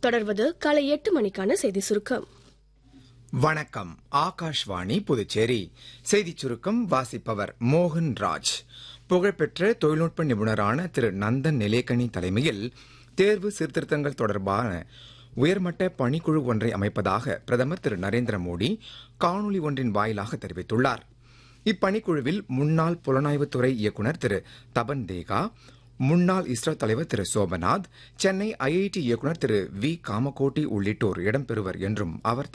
தொடர்வது காலை எட்டு மணிக்கான செய்தி சுருக்கம் வணக்கம் ஆகாஷ்வாணி புதுச்சேரி செய்திச் சுருக்கம் வாசிப்பவர் மோகன் ராஜ் புகழ்பெற்ற தொழில்நுட்ப நிபுணரான திரு நந்தன் நிலேக்கனி தலைமையில் தேர்வு சீர்திருத்தங்கள் தொடர்பான உயர்மட்ட பணிக்குழு ஒன்றை அமைப்பதாக பிரதமர் திரு நரேந்திர மோடி காணொலி ஒன்றின் வாயிலாக தெரிவித்துள்ளார் இப்பணிக்குழுவில் முன்னாள் புலனாய்வுத்துறை இயக்குநர் திரு தபன் தேகா முன்னாள் இஸ்ரோ தலைவர் திரு சோபநாத் சென்னை ஐஐடி இயக்குநர் திரு வி காமகோட்டி உள்ளிட்டோர் இடம்பெறுவர் என்றும் அவர்